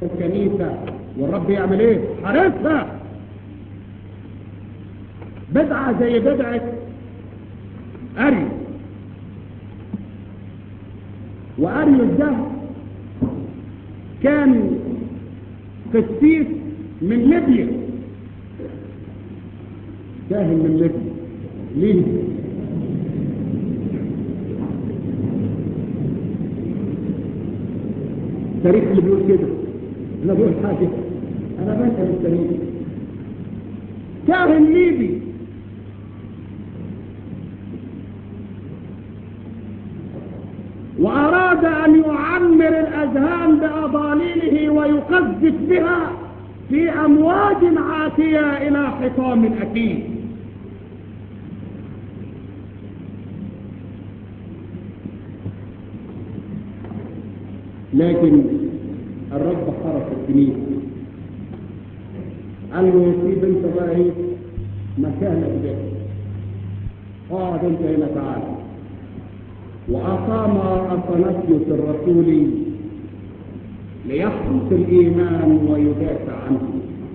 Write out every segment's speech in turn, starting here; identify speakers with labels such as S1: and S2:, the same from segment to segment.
S1: الكنيسة والرب يعمل ايه حارسها بدعة زي بدعة أريو وأريو ده كان قسيس من ليبيا كاهن من ليبيا ليه التاريخ اللي بيقول كده انا بقول حاجه انا بسال التاريخ كاهن ليبي وأراد أن يعمر الأذهان بأضاليله ويقذف بها في أمواج عاتية إلى حطام أكيد لكن الرب حرس الكنيسة قال له سيب انت بقى ايه مكانك ده اقعد انت هنا تعالى وأقام أثناسيوس الرسول ليحرس الإيمان ويدافع عنه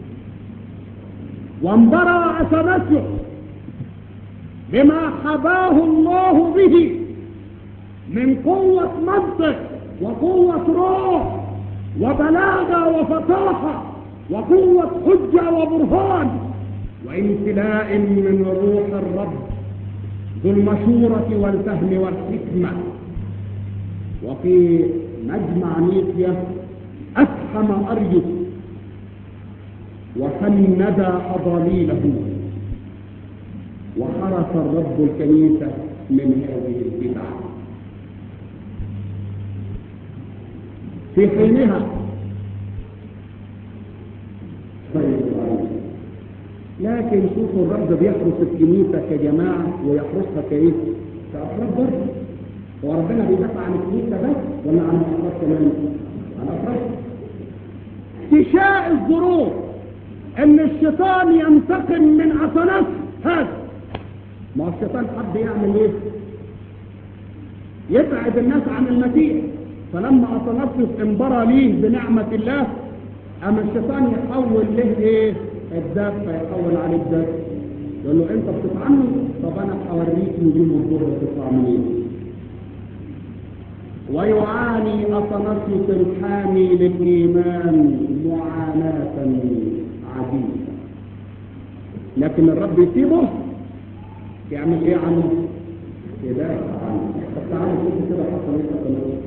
S1: وانبرى أثناسيوس بما حباه الله به من قوة منطق وقوة روح وبلاغة وفصاحة وقوة حجة وبرهان وامتلاء من روح الرب ذو المشورة والفهم والحكمة وفي مجمع نيسيا أفحم أريس وفند أضاليله وحرس الرب الكنيسة من هذه البدعة في حينها لكن شوفوا الرب بيحرس الكنيسة كجماعة ويحرسها كايه كأفراد برضه هو ربنا بيدافع عن الكنيسة بس ولا عن الأفراد كمان عن الأفراد تشاء الظروف ان الشيطان ينتقم من عصنات هذا ما هو الشيطان حب يعمل ايه يبعد الناس عن المسيح فلما اطنطس انبرى ليه بنعمة الله اما الشيطان يحول له ايه الدب فيحول عليه الدب يقول له انت بتطعنه طب انا هوريك نجوم الظهر تطلع منين ويعاني اطنطس الحامي للايمان معاناة عجيبة لكن الرب يسيبه يعمل ايه عنه يدافع عنه طب تعالوا شوفوا كده حصل ايه اطنطس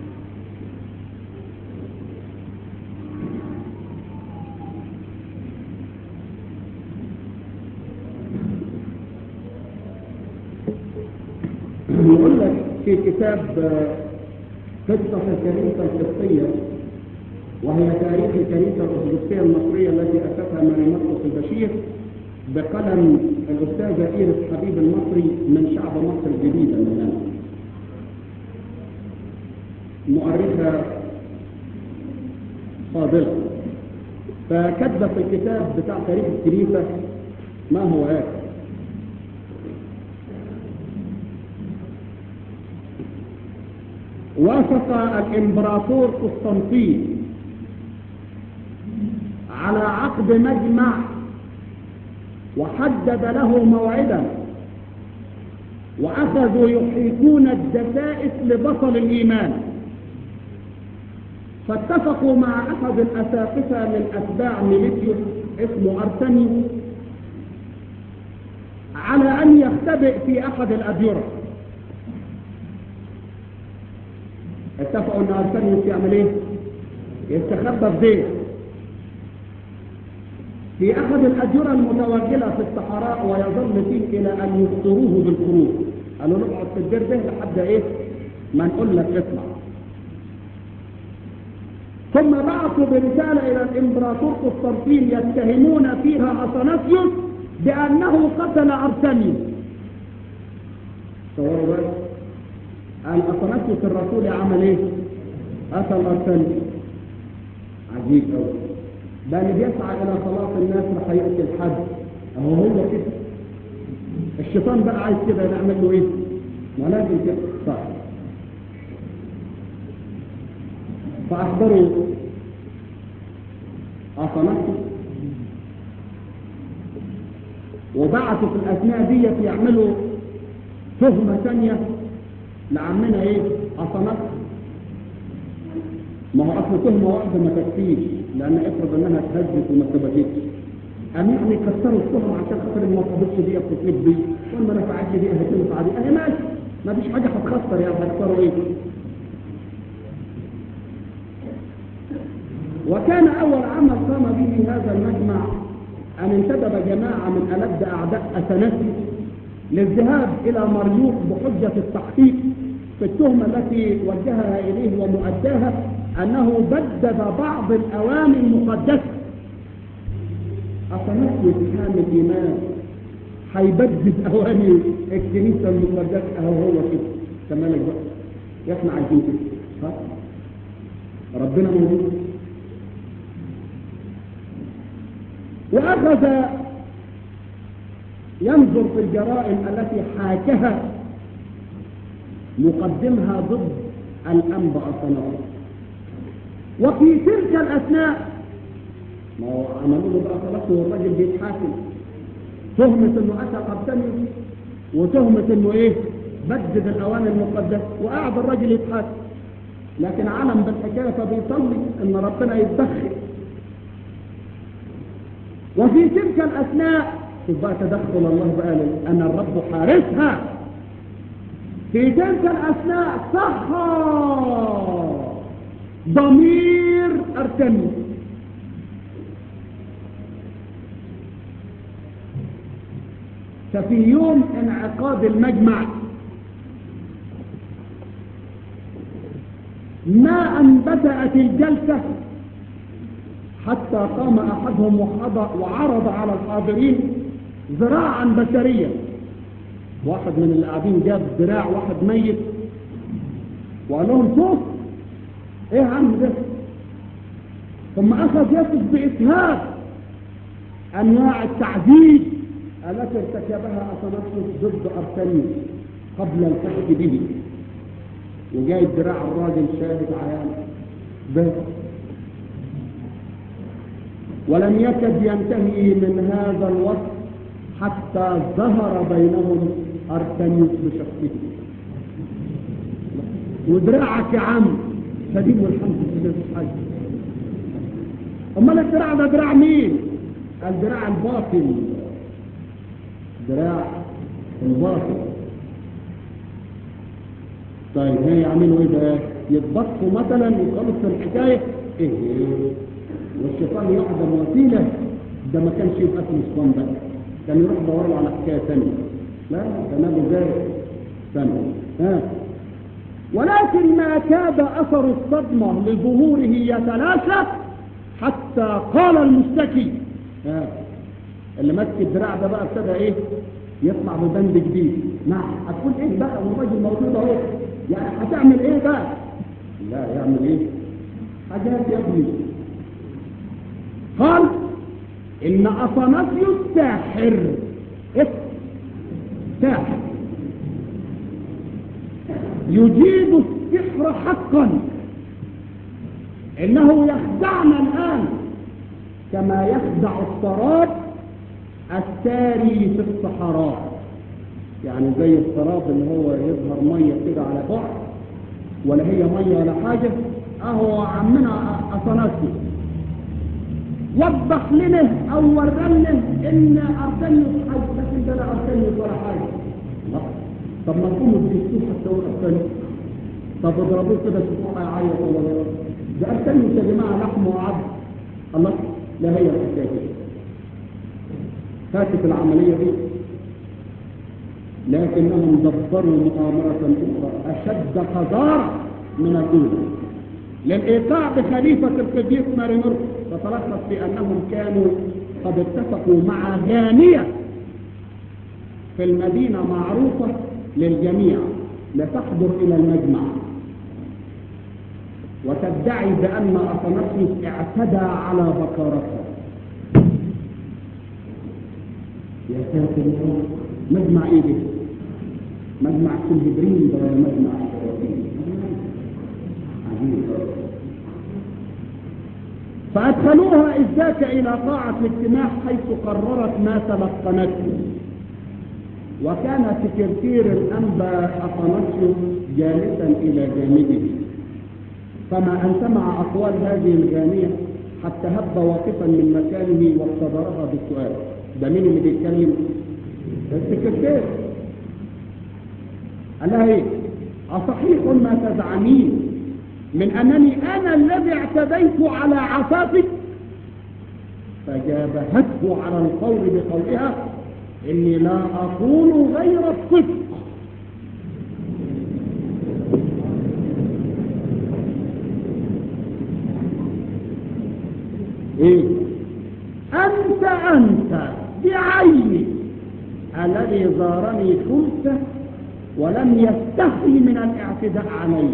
S1: يقول لك في كتاب قصة الكنيسة القبطية وهي تاريخ الكنيسة الأرثوذكسية المصرية التي أسسها ماري مطلس البشير بقلم الأستاذة إيرس حبيب المصري من شعب مصر الجديدة من هنا مؤرخة فاضلة فكتب في الكتاب بتاع تاريخ الكنيسة ما هو هذا وافق الامبراطور قسطنطين على عقد مجمع وحدد له موعدا واخذوا يحيطون الدسائس لبطل الايمان فاتفقوا مع احد الاساقفه من اتباع ميليتيوس اسمه ارتميوس على ان يختبئ في احد الاديره اتفقوا ان ارسنيوس يعمل ايه يستخبى في بيت في احد الاديره المتوغله في الصحراء ويظل فيه الى ان يخطروه بالخروج قالوا له اقعد في الدير ده لحد ايه ما نقول لك اطلع ثم بعثوا برساله الى الامبراطور قسطنطين يتهمون فيها اثناسيوس بانه قتل ارسنيوس تصوروا بقى قال أطنسوس الرسول عمل ايه قتل أرسنس عجيب قوي ده اللي بيسعى إلى خلاص الناس راح يقتل حد أهو هو كده الشيطان بقى عايز كده نعمل له ايه ما لازم كده صح فأحضروا أصنعته وبعثوا في الأثناء ديت يعملوا تهمة ثانية لعمنا ايه أصنعته ما هو أصل تهمة واحدة ما تكفيش لأن افرض أنها اتهزت وما ثبتتش أم يعني كسروا التهم عشان خاطر اللي ما صابتش دي بتتلف دي وما نفعتش دي أهي تنفع دي أهي ماشي ما فيش حاجة هتخسر يعني هتخسروا إيه وكان أول عمل قام به هذا المجمع أن انتدب جماعة من ألد أعداء أثناسي للذهاب إلى مريوط بحجة التحقيق في التهمة التي وجهها إليه ومؤداها أنه بدد بعض الأوامر المقدسة أثناسي كامل الإيمان هيبدد أوامر الكنيسة المقدسة أهو هو كده كمالك بقى إحنا عايزين كده ها ربنا موجود وأخذ ينظر في الجرائم التي حاكها يقدمها ضد الأنبا الصناعي وفي تلك الأثناء ما هو عملوا له بقى خلاص هو الراجل بيتحاكم تهمة انه أتى قبتني وتهمة انه ايه بدد الأوامر المقدسة وقعد الراجل يتحاكم لكن علم بالحكاية فبيصلي ان ربنا يتدخل وفي تلك الأثناء شوف بقى تدخل الله بقى أن الرب حارسها في تلك الأثناء صحى ضمير أرتمي ففي يوم انعقاد المجمع ما أن بدأت الجلسة حتى قام أحدهم وعرض على الحاضرين ذراعا بشريا واحد من اللي قاعدين جاب ذراع واحد ميت وقال لهم شوف ايه عم ده ثم اخذ يصف باسهاب انواع التعذيب التي ارتكبها اثناسيوس ضد ارسنيوس قبل الكشف به وجاي ذراع الراجل شاهد عيان بس ولم يكد ينتهي من هذا الوقت حتى ظهر بينهم أرتنيوس بشخصه ودراعك يا عم سليم والحمد لله حاجة امال الدراع ده دراع مين الدراع الباطل دراع الباطل طيب هي يعملوا ايه بقى يتبطوا مثلا وخلص الحكايه ايه والشيطان يعدم وسيلة ده ما كانش يبقى اسمه شيطان بقى كان يروح دور على حكاية ثانية لا ده نبي زي ثانية ها ولكن ما كاد أثر الصدمة لظهوره يتلاشى حتى قال المشتكي ها اللي ماسك الدراع ده بقى ابتدى ايه يطلع ببند جديد نعم هتقول ايه بقى والراجل موجود اهو يعني هتعمل ايه بقى لا يعمل ايه حاجات يا ابني قال ان اثناسيوس ساحر إيه؟ ساحر يجيد السحر حقا انه يخدعنا الان كما يخدع السراب الساري في الصحراء يعني زي السراب اللي هو يظهر ميه كده على بعد ولا هي ميه ولا حاجه اهو عمنا اثناسيوس وضح لنا او ورنا ان ارسلني حاجه لكن ده لا ارسلني ولا حاجه لا طب ما تقوموا تجسوه حتى هو ارسلني طب اضربوه كده شوفوه هيعيط ولا لا ده ارسلني يا جماعه لحم وعبد الله لا هي الحكايه كده فاتت العمليه دي لكنهم دبروا مؤامره اخرى اشد قذاره من الاولى للإيقاع بخليفة القديس مارينور تتلخص في أنهم كانوا قد اتفقوا مع غانية في المدينة معروفة للجميع لتحضر إلى المجمع وتدعي بأن أثناسيوس اعتدى على بكارتها يا ساتر مجمع ايه ده؟ مجمع سنهدرين ده ولا مجمع الشياطين؟ فأدخلوها إذ ذاك إلى طاعة الاجتماع حيث قررت ما تلقنته وكان سكرتير الأنبا أفناسيوس جالسا إلى جانبه فما أن سمع أقوال هذه الغانية حتى هب واقفا من مكانه واقتدرها بالسؤال ده مين اللي بيتكلم؟ السكرتير قال لها ايه؟ أصحيح ما تزعمين من أنني أنا الذي اعتديت على عفافك فجابهته على القول بقولها إني لا أقول غير الصدق إيه أنت أنت بعيني الذي زارني خلفه ولم يستحي من الاعتداء علي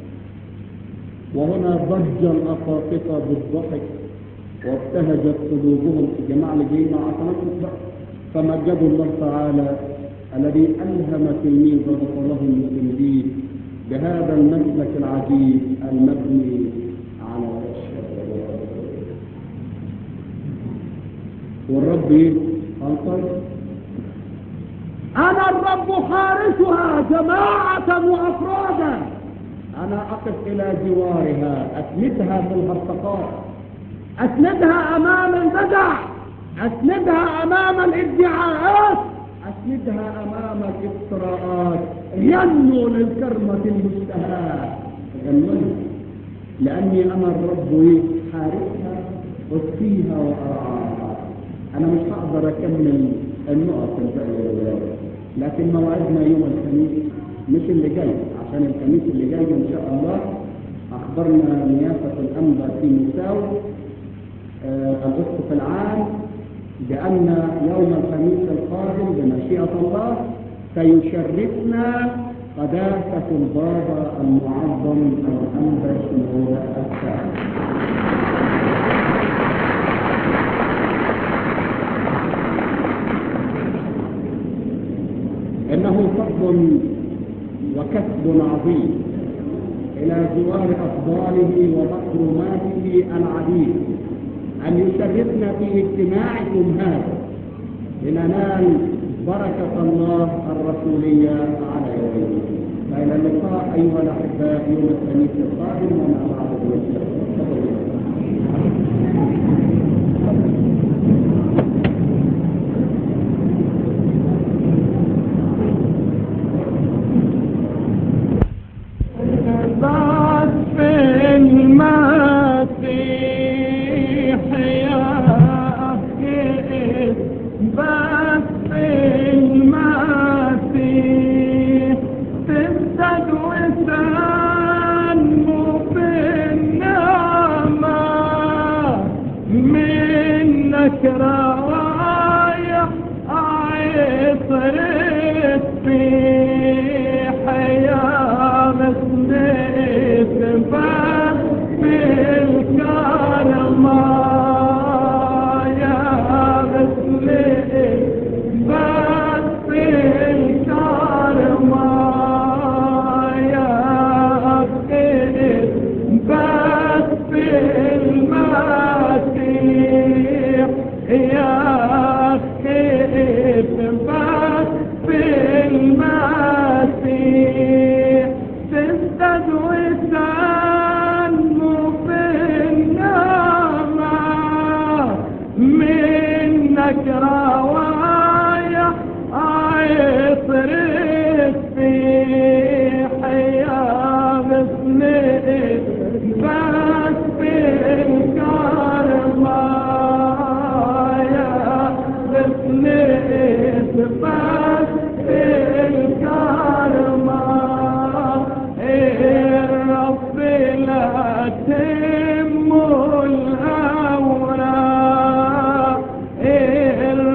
S1: وهنا ضج الأساقطة بالضحك وابتهجت قلوبهم الجماعة اللي جايين مع عصمتهم بقى فمجدوا الله تعالى الذي ألهم تلميذه وصله المسلمين بهذا المسلك العجيب المبني على الشهادة والرب قال أنا الرب حارسها جماعة وأفرادا أنا أقف إلى جوارها أسندها في الهرطقات أسندها أمام البدع أسندها أمام الادعاءات أسندها أمام الافتراءات ينمو للكرمة المشتهاة غنوها لأني أنا الرب حارسها أسقيها وأرعاها أنا مش هقدر أكمل النقط الباقية لكن موعدنا يوم الخميس مش اللي جاي عشان الخميس اللي جاي ان شاء الله اخبرنا نيافة الانبا في مساو آه الاسقف العام بان يوم الخميس القادم بمشيئة الله سيشرفنا قداسة البابا المعظم الانبا شنودة الثاني إنه فضل وكسب عظيم إلى جوار أفضاله ومكرماته العديد أن يشرفنا في اجتماعكم هذا لننال بركة الله الرسولية على يديه فإلى اللقاء أيها الأحباء يوم الخميس القادم وما بعد
S2: تم الأوراق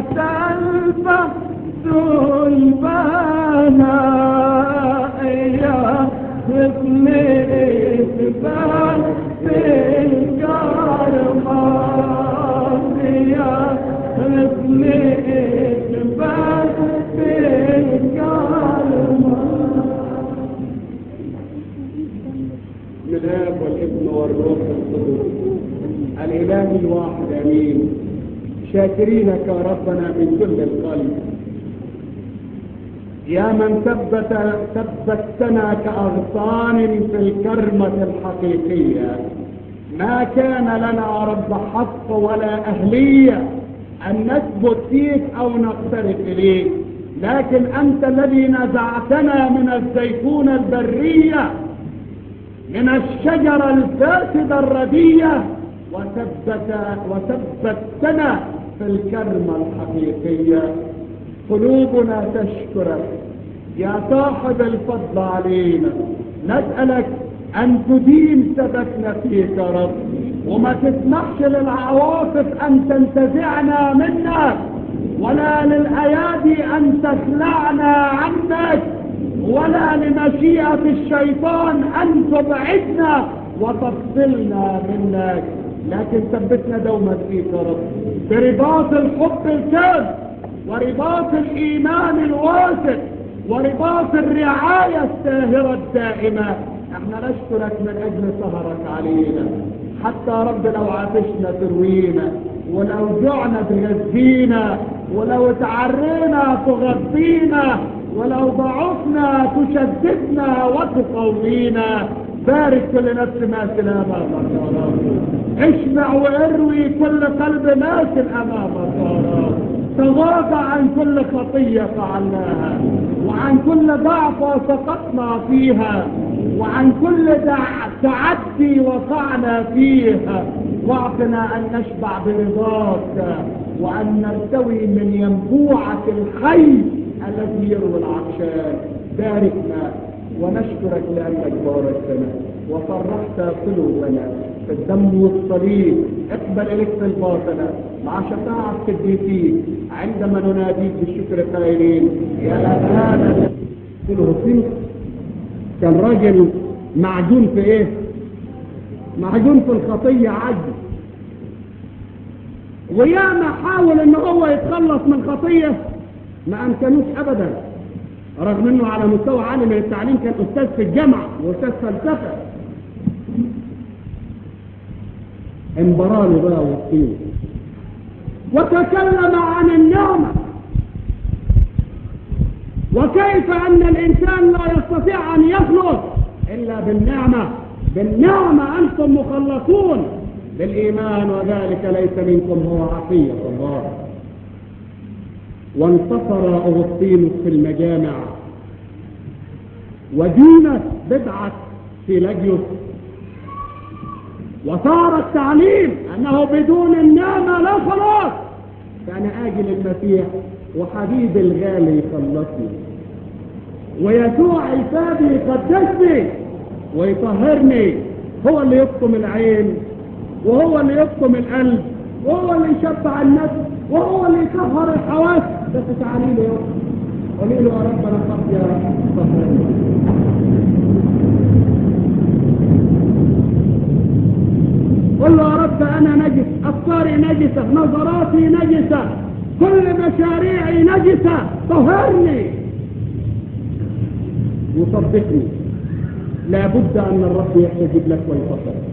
S1: الفقد البهائية اسمي إثبات في الكرمانية اسمي إثبات في الكرمانية من الاب والابن والروح القدس الاله الواحد امين شاكرينك يا ربنا من كل القلب يا من ثبت ثبتنا كأغصان في الكرمة الحقيقية ما كان لنا يا رب حق ولا أهلية أن نثبت فيك أو نقترب إليك لكن أنت الذي نزعتنا من الزيتونة البرية من الشجرة الفاسدة الردية وثبت وثبتنا في الكرمة الحقيقية قلوبنا تشكرك يا صاحب الفضل علينا نسألك أن تديم ثبتنا فيك يا رب وما تسمحش للعواطف أن تنتزعنا منك ولا للأيادي أن تخلعنا عنك ولا لمشيئة الشيطان أن تبعدنا وتفصلنا منك لكن ثبتنا دوما فيك يا رب برباط الحب الكامل ورباط الإيمان الواثق ورباط الرعاية الساهرة الدائمة احنا نشكرك من أجل سهرك علينا حتى رب لو عطشنا تروينا ولو جعنا تغذينا ولو تعرينا تغطينا ولو ضعفنا تشددنا وتقوينا بارك كل نفس ماثلة أمامك يا رب اشمع واروي كل قلب ماثل أمامك يا رب تغاضى عن كل خطية فعلناها وعن كل ضعف سقطنا فيها وعن كل تعدي وقعنا فيها واعطنا أن نشبع برضاك وأن نرتوي من ينبوعك الحي الذي يروي العطشان باركنا ونشكرك لأنك باركتنا وفرحت قلوبنا في الدم والصليب اقبل إليك في الباطنة مع شفاعة قديسيك عندما نناديك بالشكر قائلين يا أبانا كله سنس كان راجل معجون في ايه معجون في الخطية عجز وياما حاول ان هو يتخلص من خطية ما امكنوش ابدا رغم انه على مستوى عالي من التعليم كان استاذ في الجامعة واستاذ فلسفة انبراله بقى وسطيه وتكلم عن النعمة وكيف ان الانسان لا يستطيع ان يخلص الا بالنعمة بالنعمة انتم مخلصون بالايمان وذلك ليس منكم هو عطية الله وانتصر اغسطينوس في المجامع ودينت بدعة فيلاجيوس وصار التعليم انه بدون النعمة لا خلاص كان اجل المسيح وحبيب الغالي يخلصني ويسوع عتابي يقدسني ويطهرني هو اللي يقطم العين وهو اللي يقطم القلب وهو اللي يشبع النفس وهو اللي يطهر الحواس بس تعالي له يا قولي له يا رب انا خاطيه طهرني قل له يا رب انا نجس افكاري نجسه نظراتي نجسه كل مشاريعي نجسه طهرني وصدقني لابد ان الرب يستجيب لك ويفضلك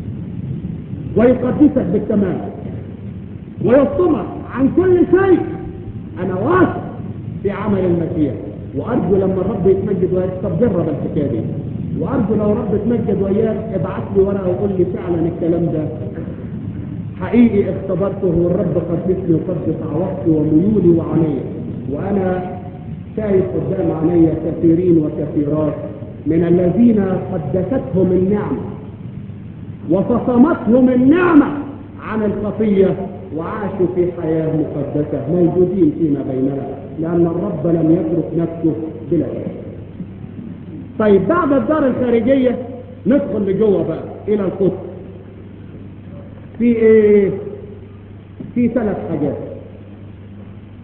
S1: ويقدسك بالتمام ويصطمك عن كل شيء انا واثق في عمل المسيح وارجو لما الرب يتمجد وياك طب جرب الحكايه دي وارجو لو رب اتمجد وياك ابعت لي ورقه وقول لي فعلا الكلام ده حقيقي اختبرته والرب قدسني وقدس عواطفي وميولي وعينيا وانا شايف قدام عينيا كثيرين وكثيرات من الذين قدستهم النعمه وفصمتهم النعمه عن الخطيه وعاشوا في حياه مقدسه موجودين فيما بيننا لان الرب لم يترك نفسه بلا شيء طيب بعد الدار الخارجيه ندخل لجوه بقى الى القدس في ايه في ثلاث حاجات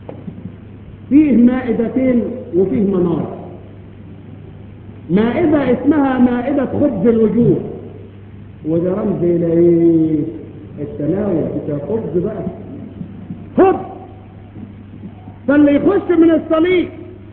S1: فيه مائدتين وفيه منار مائدة اسمها مائدة خبز الوجوه وده رمز الى ايه التناول بتاع خبز بقى خبز فاللي يخش من الصليب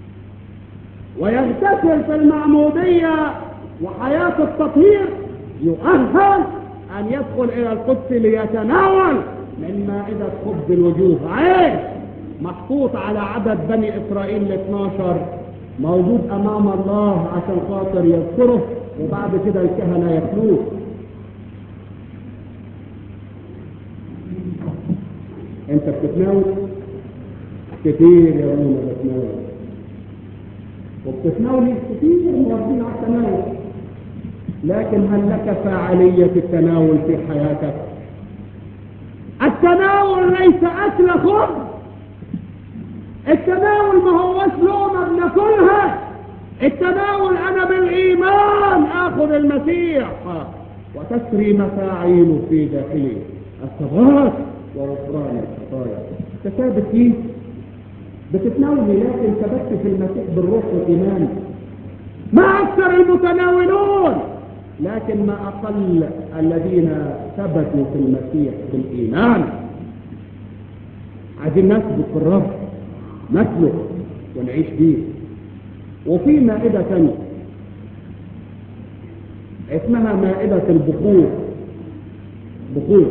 S1: ويغتسل في المعمودية وحياة التطهير يؤهل أن يدخل إلى القدس ليتناول من مائدة خبز الوجوه عيش محطوط على عدد بني إسرائيل ال 12 موجود أمام الله عشان خاطر يذكره وبعد كده الكهنة ياكلوه انت بتتناول كتير يا رونا بتناول وبتتناول كتير موافقين على التناول لكن هل لك فاعلية التناول في حياتك التناول ليس أكل خبز التناول ما هوش لقمة بناكلها التناول أنا بالإيمان آخذ المسيح وتسري مفاعيله في داخلي الثبات وغفران الخطايا تثابت فيه بتتناولي لكن ثبت في المسيح بالروح والإيمان ما أكثر المتناولون لكن ما أقل الذين ثبتوا في المسيح بالإيمان عايزين نثبت في الرب نسلك ونعيش بيه وفي مائدة ثانية اسمها مائدة البخور بخور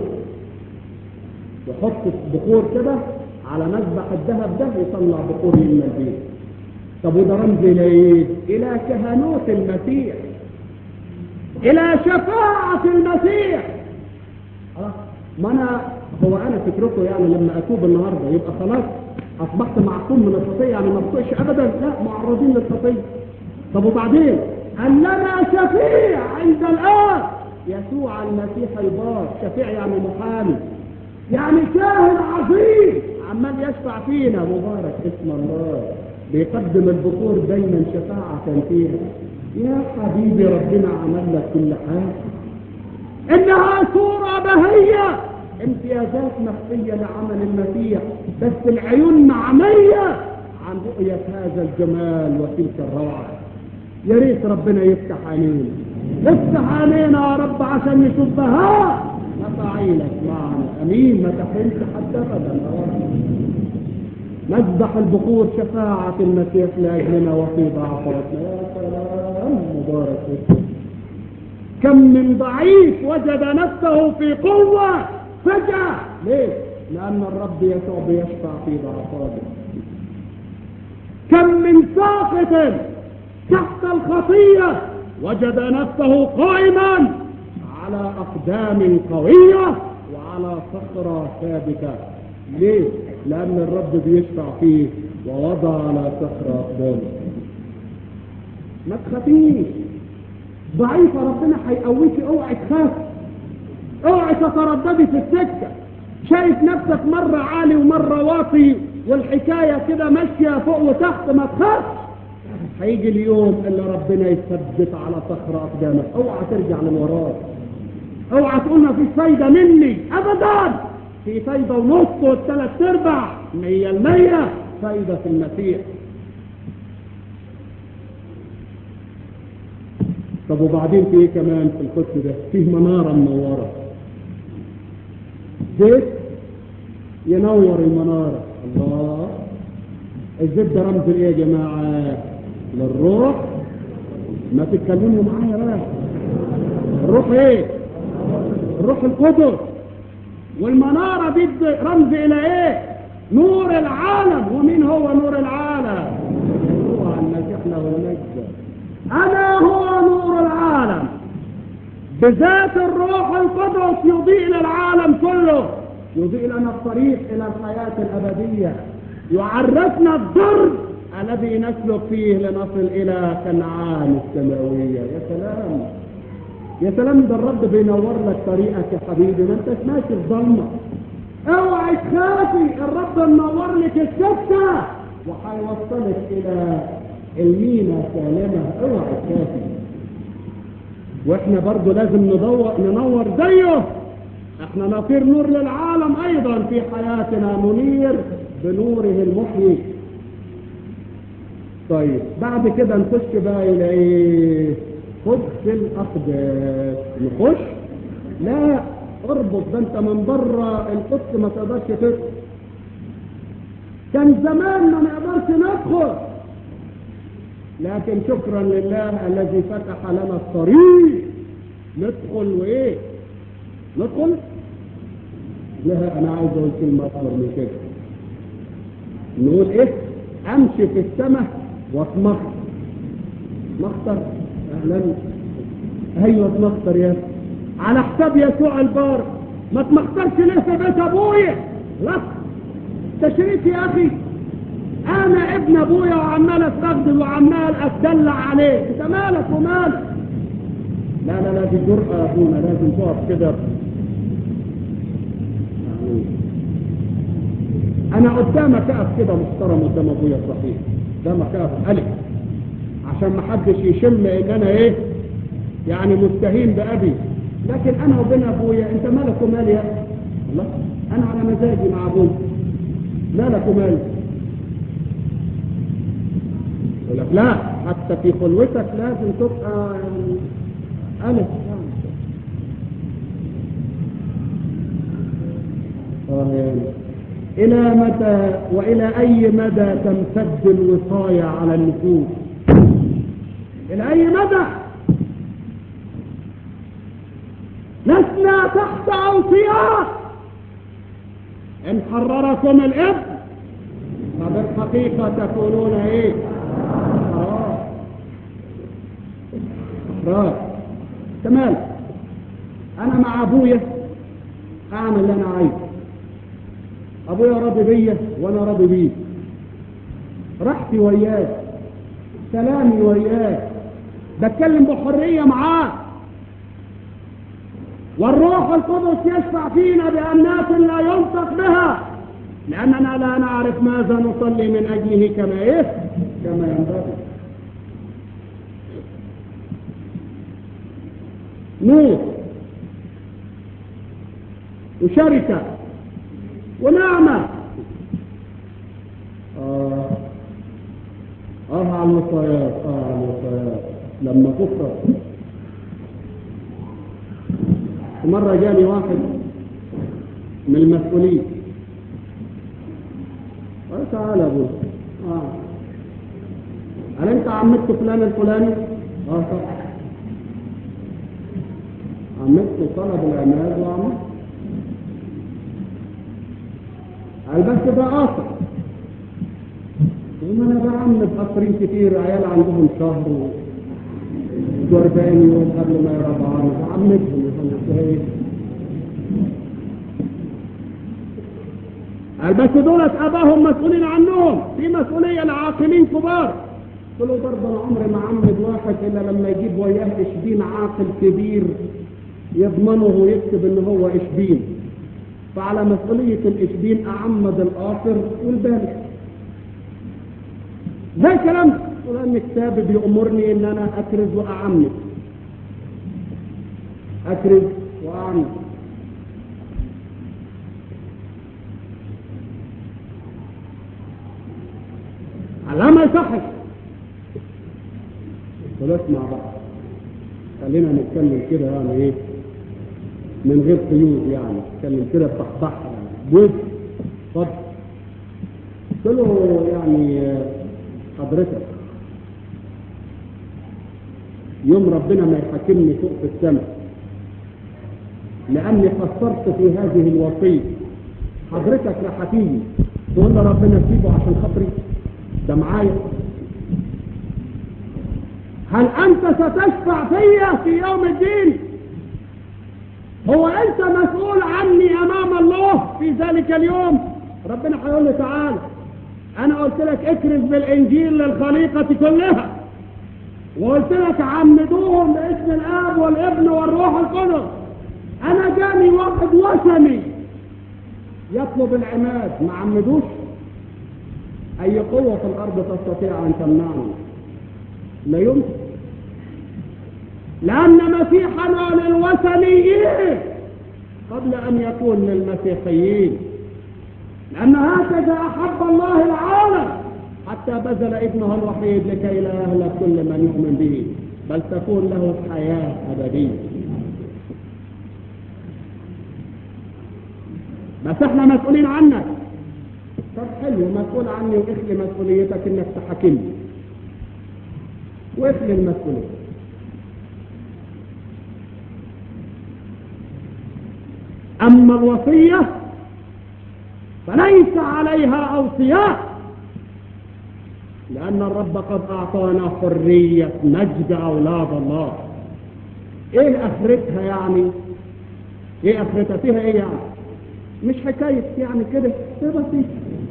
S1: يحط بخور كده على مذبح الذهب ده يطلع بخور من البيت طب وده رمز الى ايه الى كهنوت المسيح الى شفاعة المسيح خلاص ما انا هو انا فكرته يعني لما اتوب النهارده يبقى خلاص اصبحت معصوم من الخطيه يعني ما بقيش ابدا لا معرضين للخطيه طب وبعدين قال لنا شفيع عند الان يسوع المسيح البار شفيع يعني محامي يعني كاهن عظيم عمال يشفع فينا مبارك اسم الله بيقدم البخور دايما شفاعة فينا يا حبيبي ربنا عمل لك كل حاجة انها صورة بهية امتيازات مخفية لعمل المسيح بس العيون معمية عن رؤية هذا الجمال وتلك الروعة يا ريت ربنا يفتح عينينا افتح عينينا يا رب عشان نشوف بهاء مفاعيلك معنا امين ما تحرمش حد ابدا مذبح البخور شفاعة المسيح لأجلنا وفي ضعفاتنا يا سلام مبارك اسمك كم من ضعيف وجد نفسه في قوة فجأة ليه؟ لأن الرب يسوع بيشفع في ضعفاته كم من ساقط تحت الخطية وجد نفسه قائما على أقدام قوية وعلى صخرة ثابتة ليه؟ لأن الرب بيشفع فيه ووضع على صخرة أقدامه ما تخافيش ضعيفة ربنا هيقويكي اوعي تخاف اوعي تترددي في السكة شايف نفسك مرة عالي ومرة واطي والحكاية كده ماشية فوق وتحت ما تخافش هيجي اليوم اللي ربنا يثبت على صخرة أقدامك اوعى ترجع للوراء اوعى تقول ما فيش فايدة مني ابدا في فايدة ونص والثلاث ارباع مية المية فايدة في المسيح طب وبعدين في ايه كمان في القدس ده فيه منارة منورة زيت ينور المنارة الله الزيت ده رمز ايه يا جماعة للروح ما تتكلموا معايا بقى الروح ايه الروح القدس والمنارة دي رمز الى ايه نور العالم ومين هو نور العالم هو المسيح له المجد انا هو نور العالم بذات الروح القدس يضيء للعالم كله يضيء لنا الطريق الى الحياة الابدية يعرفنا الضرب الذي نسلك فيه لنصل الى كنعان السماوية يا سلام يا سلام ده الرب بينور لك طريقك يا حبيبي ما انتش ماشي في ضلمه اوعي تخافي الرب منور لك السكه وهيوصلك الى المينا سالمه اوعي تخافي واحنا برضو لازم ندور ننور زيه احنا نطير نور للعالم ايضا في حياتنا ننير بنوره المحيي طيب بعد كده نخش بقى الى ايه قدس الاقداس نخش لا اربط ده انت من بره القدس ما تقدرش تدخل كان زمان ما نقدرش ندخل لكن شكرا لله الذي فتح لنا الطريق ندخل وايه ندخل لا انا عايز اقول كلمه اكبر من كده نقول ايه امشي في السماء واتمخطر مخطر اهلا ايوه اتمخطر يا أخي. على حساب يسوع البار ما تمخطرش ليه في بيت ابويا لا تشريف يا اخي انا ابن ابويا وعمال استخدم وعمال اتدلع عليه انت مالك ومالك لا لا لا دي جرأة يا ابونا لازم تقف كده انا قدامك اقف كده محترم قدام ابويا الصحيح قدامك اقف الف عشان ما حدش يشم ان انا ايه يعني مستهين بابي لكن انا وبين ابويا انت مالك ومالي يا أخي؟ الله انا على مزاجي مع ابويا مالك ومالي يقول لك لا حتى في خلوتك لازم تبقى يعني ألف يعني آه يعني. إلى متى وإلى أي مدى تمتد الوصاية على النفوس إلى أي مدى لسنا تحت أوصيات إن حرركم الإبن فبالحقيقة تكونون إيه أحرار أحرار تمام أنا مع أبويا أعمل اللي أنا عايزه أبويا راضي بيا وأنا راضي بيه راحتي وياه سلامي وياه بتكلم بحرية معاه والروح القدس يشفع فينا بأنات لا ينطق بها لأننا لا نعرف ماذا نصلي من أجله كما إيه كما ينبغي نور وشركة ونعمة آه آه على الوصايات آه على الوصايات لما تفرق مرة جاني واحد من المسؤولين قال تعالى يا ابوي اه هل انت عمدت فلان الفلاني؟ اه طبعا عمدت طلب العماد وعمدت قال بس ده قاصر وما انا بعمد قصرين كتير عيال عندهم شهر و واربعين يوم قبل ما يرضعوا بعمدهم يخلصوا قال بس دولت اباهم مسؤولين عنهم في مسؤوليه لعاقلين كبار قلت له برضه انا عمري ما عمد واحد الا لما يجيب وياه اشبين عاقل كبير يضمنه ويكتب ان هو اشبين فعلى مسؤولية الاشبين اعمد القاصر والبالغ ده الكلام ده لان كتابي بيأمرني ان انا اكرز واعمد اكرز واعمد على ما يصحش خلاص مع بعض خلينا نتكلم كده يعني ايه من غير قيود يعني نتكلم كده بصحصحة يعني بود اتفضل قلت له يعني حضرتك يوم ربنا ما يحاكمني فوق في السماء لاني قصرت في هذه الوصيه حضرتك راح تيجي تقول لي ربنا سيبه عشان خاطري ده معايا هل انت ستشفع فيا في يوم الدين هو انت مسؤول عني امام الله في ذلك اليوم ربنا هيقول لي تعالى انا قلت لك اكرز بالانجيل للخليقة كلها وقلت لك عمدوهم باسم الاب والابن والروح القدس انا جاني واحد وثني يطلب العماد ما عمدوش اي قوة في الارض تستطيع ان تمنعني لا يمكن لان مسيحنا للوثنيين قبل ان يكون للمسيحيين لان هكذا احب الله العالم حتى بذل ابنه الوحيد لكي لا يهلك كل من يؤمن به بل تكون له حياة أبدية بس احنا مسؤولين عنك طب حلو مسؤول عني واخلي مسؤوليتك انك تحاكمني واخلي المسؤولية اما الوصية فليس عليها اوصياء لان الرب قد اعطانا حرية مجد اولاد الله ايه اخرتها يعني ايه اخرتها فيها ايه يعني مش حكاية يعني كده ده بسيط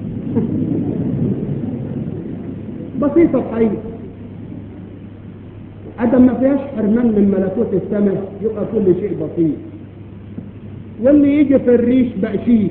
S1: بسيطة الحقيقة أدم ما فيهاش حرمان من ملكوت السماء يبقى كل شيء بسيط واللي يجي في الريش بقشيش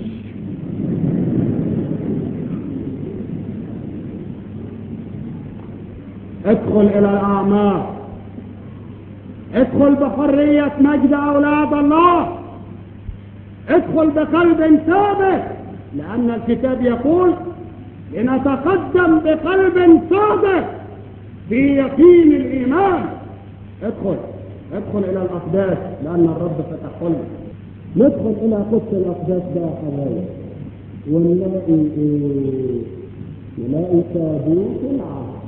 S1: ادخل إلى الأعماق ادخل بحرية مجد أولاد الله ادخل بقلب ثابت لأن الكتاب يقول لنتقدم بقلب صادق في يقين الإيمان ادخل ادخل إلى الأقداس لأن الرب فتح لنا ندخل إلى قدس الأقداس ده يا حبايبي ونلاقي إيه؟ نلاقي تابوت العهد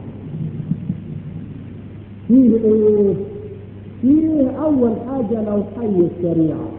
S1: فيه إيه؟ فيه أول حاجة لو حي الشريعة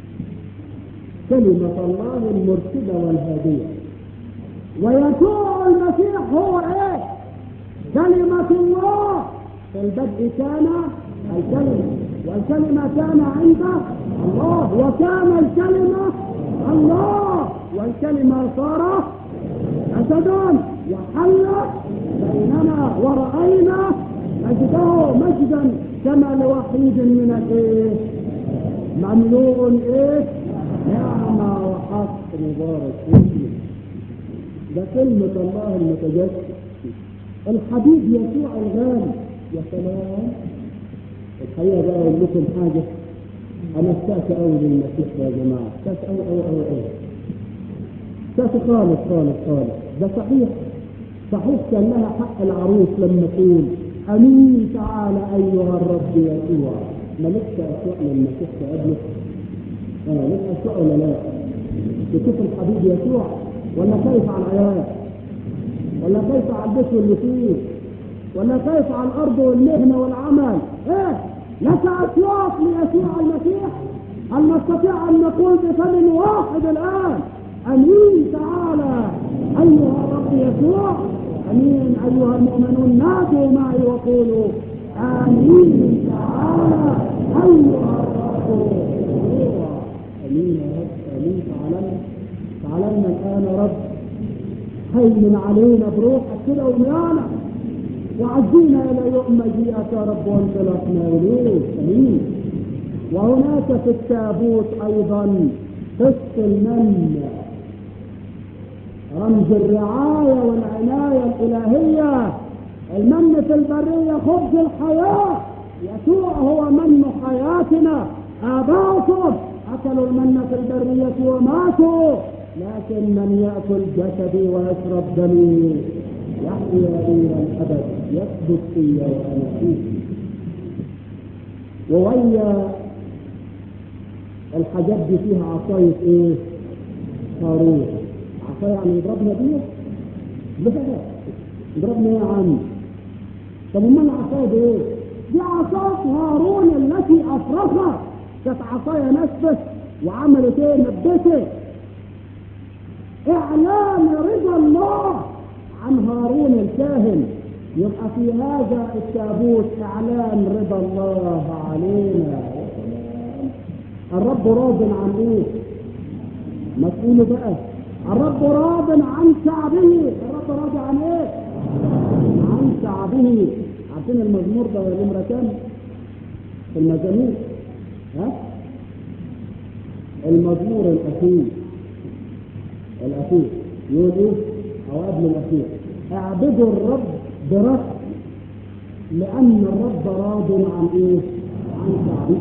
S1: كلمة الله المرشدة والهادية ويسوع المسيح هو ايه كلمة الله في البدء كان الكلمة والكلمة كان عند الله وكان الكلمة الله والكلمة صار أسدا وحل بيننا ورأينا مجده مجدا كما لوحيد من الايه مملوء ايه نعمة وحق مبارك اسمه ده كلمة الله المتجسد الحبيب يسوع الغالي يا سلام الحقيقة بقى أقول لكم حاجة أنا اشتقت أوي للمسيح يا جماعة اشتقت أوي أوي أوي أوي اشتقت خالص خالص خالص ده صحيح صحيح كان لها حق العروس لما تقول أمين تعالى أيها الرب يسوع ملكت أسوأ للمسيح قبله اه لك أسوأ ولا لا تشوف الحبيب يسوع ولا خايف على العيال ولا خايف على البيت واللي فيه ولا خايف على الارض والمهنه والعمل ايه لك اسواق ليسوع المسيح هل نستطيع ان نقول بفم واحد الان امين تعالى ايها الرب يسوع امين ايها المؤمنون نادوا معي وقولوا امين تعالى ايها الرب يسوع امين يا رب امين تعالى تعالى الان يا رب هيمن علينا بروحك كده وميانا وعزينا الى يوم مجيئك يا رب وانطلقنا اليك امين وهناك في التابوت ايضا قسط المن رمز الرعاية والعناية الإلهية المن في البرية خبز الحياة يسوع هو من حياتنا آباؤكم أكلوا المن في البرية وماتوا لكن من يأكل جسدي ويشرب دمي يحيا إلى الأبد يثبت في وأنا فيه وويا الحاجات دي فيها عصاية ايه؟ صاروخ عصاية يعني يضربنا بيها؟ لا يضربنا ايه يا عم؟ طب امال العصاية دي ايه؟ دي عصاة هارون التي افرخت كانت عصاية نسبت وعملت ايه؟ نبتت اعلان رضا الله عن هارون الكاهن يبقى في هذا التابوت اعلان رضا الله علينا الرب راض عن ايه مسؤول بقى الرب راض عن شعبه الرب راضي عن ايه عن شعبه عارفين المزمور ده نمرة كام في المزامير ها المزمور الاخير الاخير يقول ايه او قبل الاخير اعبدوا الرب برفق لان الرب راض عن ايه عن شعبه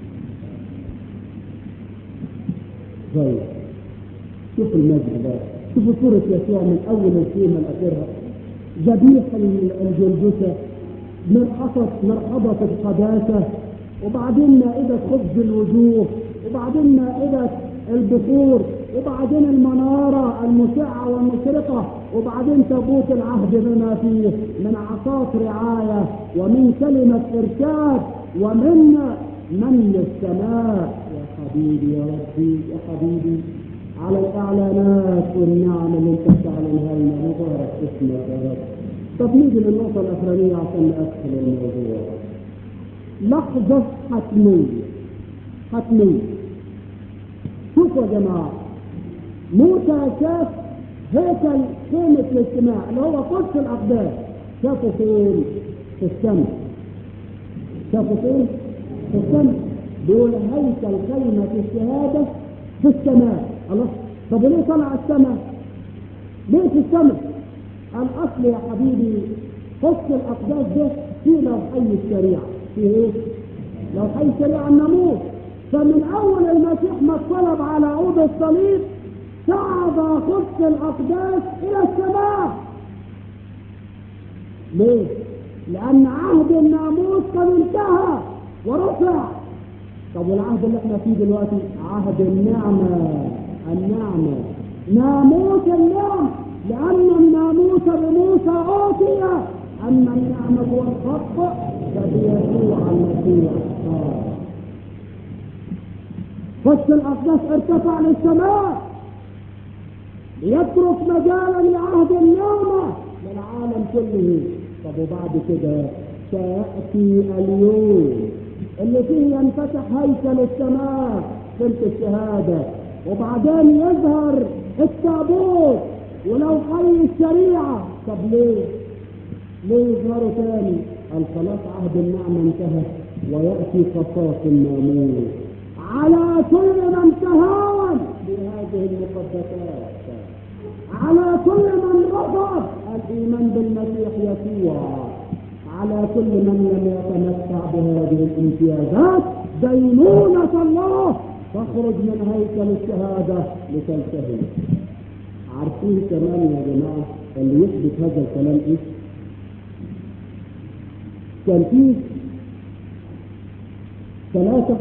S1: طيب شوف المجد ده شوفوا صورة يسوع من أول الخيمة لآخرها ذبيح الجلجسة مرحبة مرحبة القداسة وبعدين مائدة خبز الوجوه وبعدين مائدة البخور وبعدين المنارة المشعة والمشرقة وبعدين تابوت العهد بما فيه من عصاة رعاية ومن كلمة إرشاد ومن من السماء يا حبيبي يا ربي يا حبيبي على الإعلانات والنعم اللي أنت بتعلنها لنا مبارك اسمك يا رب طب نيجي للنقطة الأخرانية عشان نقفل الموضوع لحظة حتمية حتمية شوفوا يا جماعة موسى شاف هيكل خيمة الاجتماع اللي هو قدس الأقداس شافه فين؟ في السماء شافه فين؟ في السماء بيقول هيكل خيمة الشهادة في السماء الله طب ليه طلع السماء؟ ليه في السماء؟ الأصل يا حبيبي قدس الأقداس ده فيه لوحي الشريعة فيه ايه؟ لوحي الشريعة الناموس فمن أول المسيح ما اطلب على عود الصليب صعد قدس الأقداس إلى السماء ليه؟ لأن عهد الناموس قد انتهى ورفع طب والعهد اللي احنا فيه دلوقتي عهد النعمة النعمة ناموس النعم لأن الناموس بموسى أوتي أما النعمة والحق فبيسوع المسيح آه. قدس الأقداس ارتفع للسماء ليترك مجالا لعهد النعمة للعالم كله طب وبعد كده سيأتي اليوم اللي فيه ينفتح هيكل السماء بنت الشهادة وبعدين يظهر التابوت ولو حي الشريعة طب ليه؟ ليه يظهروا تاني؟ الخلاص عهد النعمة انتهى ويأتي قصاص الناموس على كل من تهاون بهذه المقدسات على كل من رفض الايمان بالمسيح يسوع على كل من لم يتمتع بهذه الامتيازات دينونة الله تخرج من هيكل الشهادة لتلتهي عارفين كمان يا جماعة اللي يثبت هذا الكلام ايه؟ كان فيه ثلاثة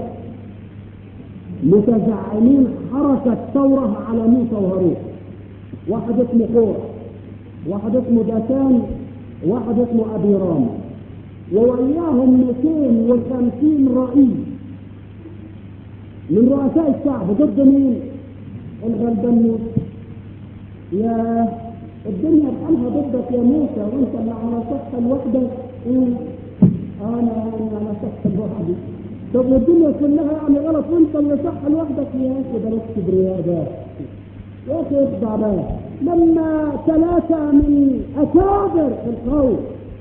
S1: متزعمين حركة ثورة على موسى وهارون واحد اسمه قورة واحد اسمه داتان واحد اسمه ابي رام ووياهم 250 رئيس من رؤساء الشعب ضد مين؟ الغلبان موسى يا الدنيا بحالها ضدك يا موسى وانت اللي على صح لوحدك انا انا على صح لوحدي طب والدنيا كلها يعني غلط وانت اللي صح لوحدك يا اخي ده بس كبرياء ده يا اخي اخضع بقى لما ثلاثة من أكابر القوم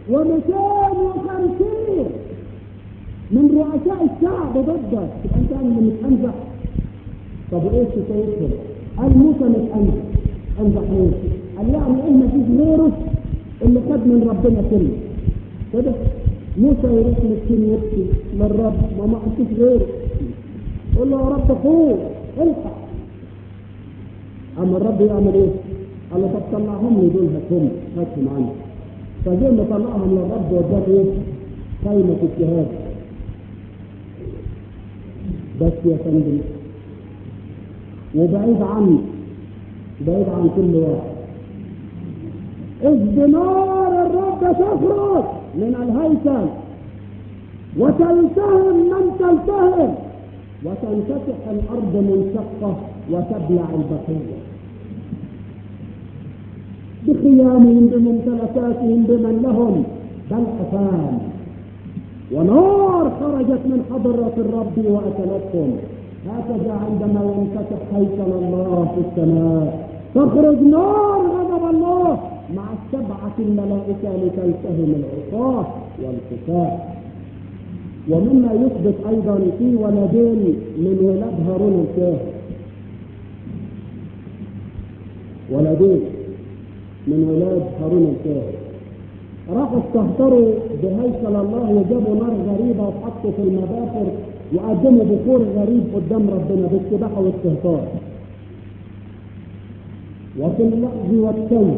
S1: و250 من رؤساء الشعب ضدك تبقى انت اللي متأنزح طب وايه شكايتهم؟ قال موسى متأنزح انزح ليه؟ قال يعني ايه مفيش غيره اللي خد من ربنا كلمة كده موسى يروح مسكين يبكي للرب ما ما فيش غيره يقول له يا رب فوق الحق اما الرب يعمل ايه؟ قال له طب طلعهم لي دول هاتهم هاتهم عندي فجه مطلعهم للرب واداه ايه؟ قايمة الشهادة بس يا فندم وبعيد عني بعيد عن كل واحد إذ بنار الرب تخرج من الهيكل وتلتهم من تلتهم وتنفتح الأرض منشقة وتبلع البقية بخيامهم بممتلكاتهم بمن لهم بل حفام ونار خرجت من حضرة الرب وأكلتهم هكذا عندما ينفتح هيكل الله في السماء تخرج نار غضب الله مع السبعة الملائكة لتلتهم العصاة والكفاة ومما يثبت أيضا في ولدين من ولاد هارون الكاهن ولدين من ولاد هارون الكاهن راحوا استهتروا بهيكل الله وجابوا نار غريبة وحطوا في المباخر وقدموا بخور غريب قدام ربنا بالسباحة والاستهتار. وفي اللحظ والتوب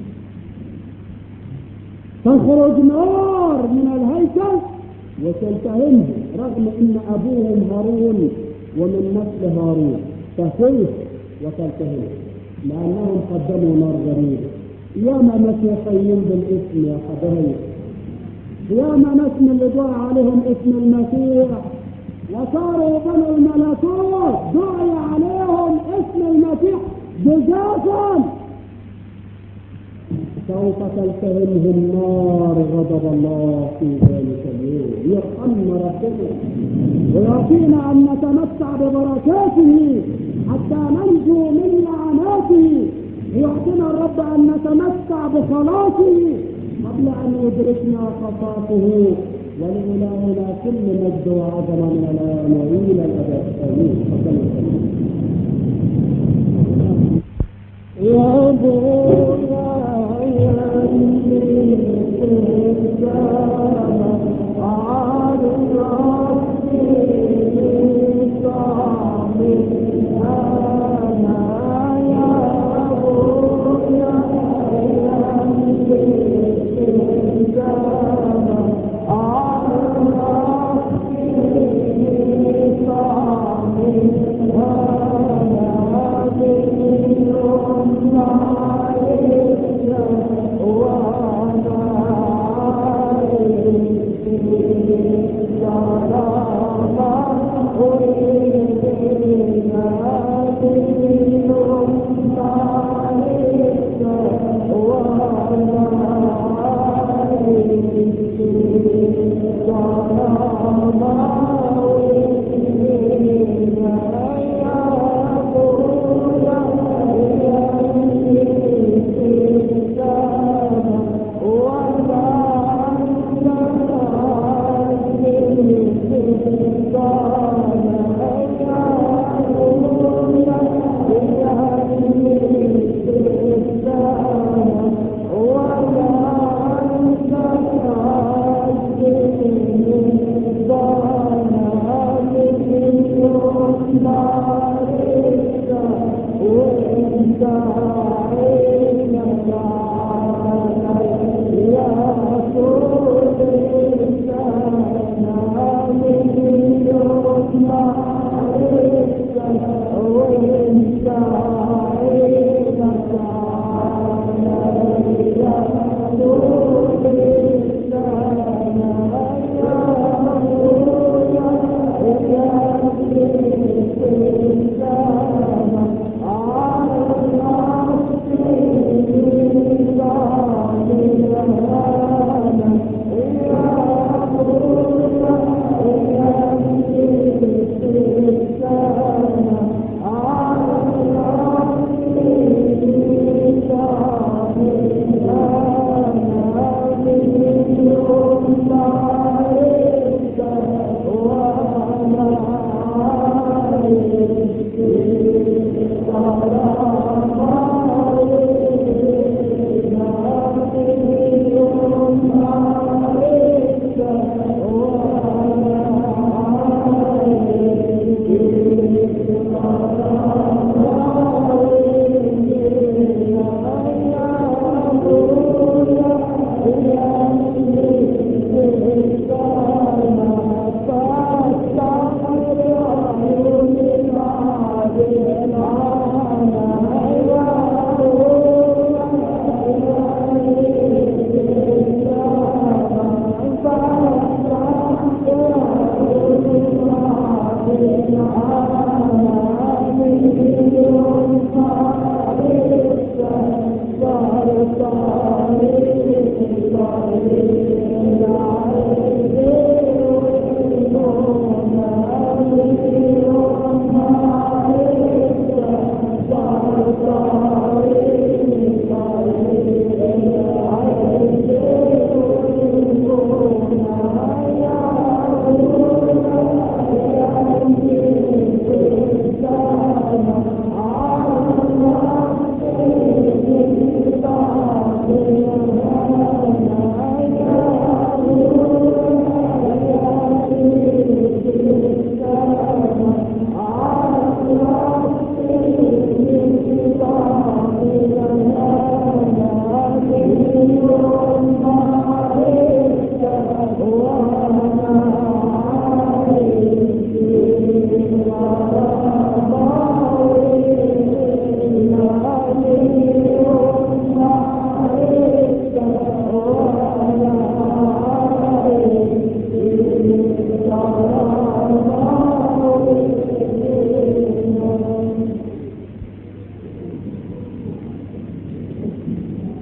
S1: تخرج نار من الهيكل وتلتهمهم رغم ان ابوهم هارون ومن نسل هارون تهويه وتلتهمهم لانهم قدموا نار غريبه ياما مسيحيين بالاسم يا حبايب ياما ناس من اللي ضاع عليهم اسم المسيح وصاروا بنو الملكوت دعي عليهم اسم المسيح جزافا سوف تلتهمهم نار غضب الله في ذلك اليوم يرحمنا ربنا ويعطينا ان نتمتع ببركاته حتى ننجو من لعناته يعطينا الرب ان نتمتع بخلاصه قبل ان يدركنا خطاته ولإلهنا كل مجد وعظمه من الان والى الابد امين يا ابويا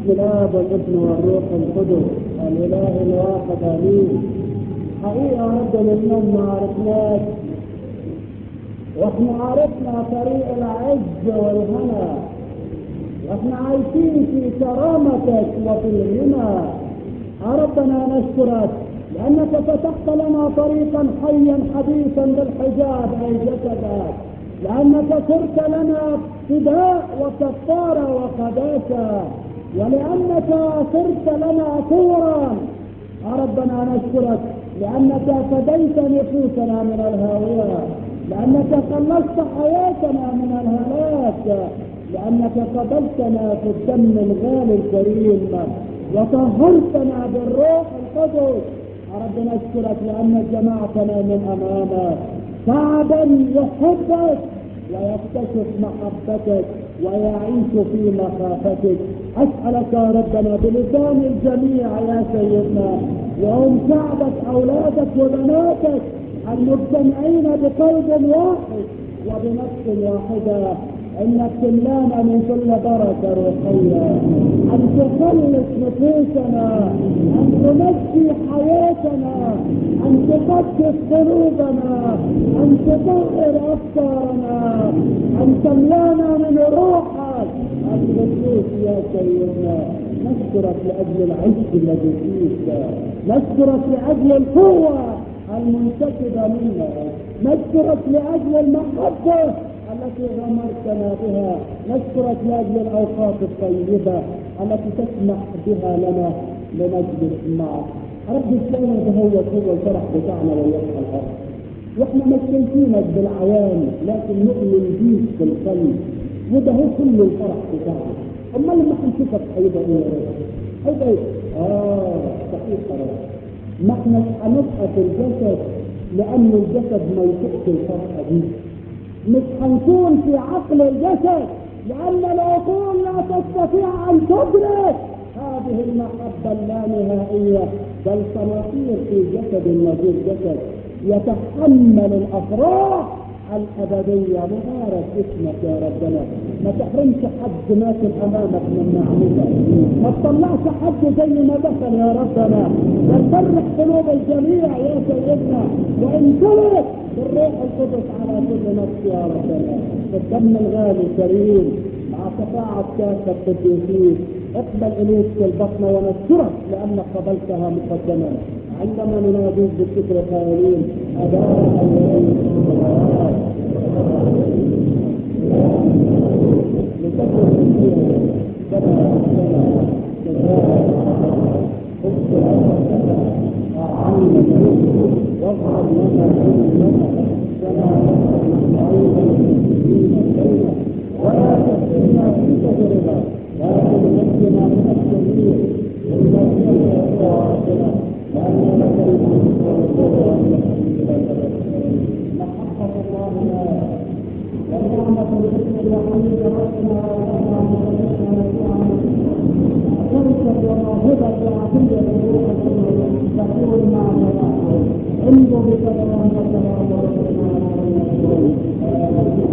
S2: بسم الاب والابن والروح القدس الاله الواحد امين حقيقه يا رب من يوم ما عرفناك واحنا عرفنا طريق العز والهنا واحنا عايشين في كرامتك وفي الغنى يا ربنا نشكرك لانك فتحت لنا طريقا حيا حديثا بالحجاب اي جسدك لانك صرت لنا فداء وكفاره وقداسه ولانك صرت لنا طورا يا ربنا نشكرك لانك فديت نفوسنا من الهاويه لانك خلصت حياتنا من الهلاك لانك قبلتنا في الدم الغالي الكريم وطهرتنا بالروح القدس يا رب نشكرك لانك جمعتنا من امامك شعبا يحبك ويكتشف محبتك ويعيش في مخافتك اسالك يا ربنا بلسان الجميع يا سيدنا وهم شعبك اولادك وبناتك المجتمعين بقلب واحد وبنفس واحده انك تملانا من كل بركة روحية ان تخلص نفوسنا ان تمشي حياتنا ان تقدس قلوبنا ان تطهر افكارنا ان تملانا من روحك القدوس يا سيدنا نشكرك لاجل العز الذي فيك نشكرك لاجل القوة المنتسبة منك نشكرك لاجل المحبة التي غمرتنا بها نشكرك لاجل الاوقات الطيبه التي تسمح بها لنا لنجلس معك رب السنة ده هو هو الفرح بتاعنا ويوم الارض واحنا مش شايفينك بالعيان لكن نؤمن بيك بالقلب وده هو كل الفرح بتاعنا امال لما هنشوفك هيبقى ايه يا رب؟ هيبقى ايه؟ اه صحيح يا رب ما احناش هنبقى في الجسد لان الجسد ما يطيقش الفرحه دي مش هنكون في عقل الجسد لأن العقول لا تستطيع أن تدرك هذه المحبة اللانهائية بل صناطير في جسد نظير جسد يتحمل الأفراح الأبدية مبارك اسمك يا ربنا ما تحرمش حد ماكل أمامك من نعمتك ما تطلعش حد زي ما دخل يا ربنا بل فرح قلوب الجميع يا سيدنا وانطلق بالروح القدس على كل نفس يا ربنا بالدم الغالي الكريم مع شفاعة كافة القديسين اقبل اليك في البطن ونشكرك لانك قبلتها مقدما عندما نناديك بالشكر قائلين ابانا الذي في السماوات لتكن مشيئتك كما في السماء كذلك أعنا واغفر لنا ذنوبنا كما نغفر أيضا للمسلمين إلينا ولا تفتنا في تجربة لكن نجنا من الشرير إنك أنت ربنا لأن لك الملك والقوة والنصر إلى الأبد محبة الله لنا ونعمة الاسم الوحيد ربنا ونعمة خلقنا يسوع فرصة وموهبة عطية الروح القدس تكون معنا انظر بكلام الله ورسولنا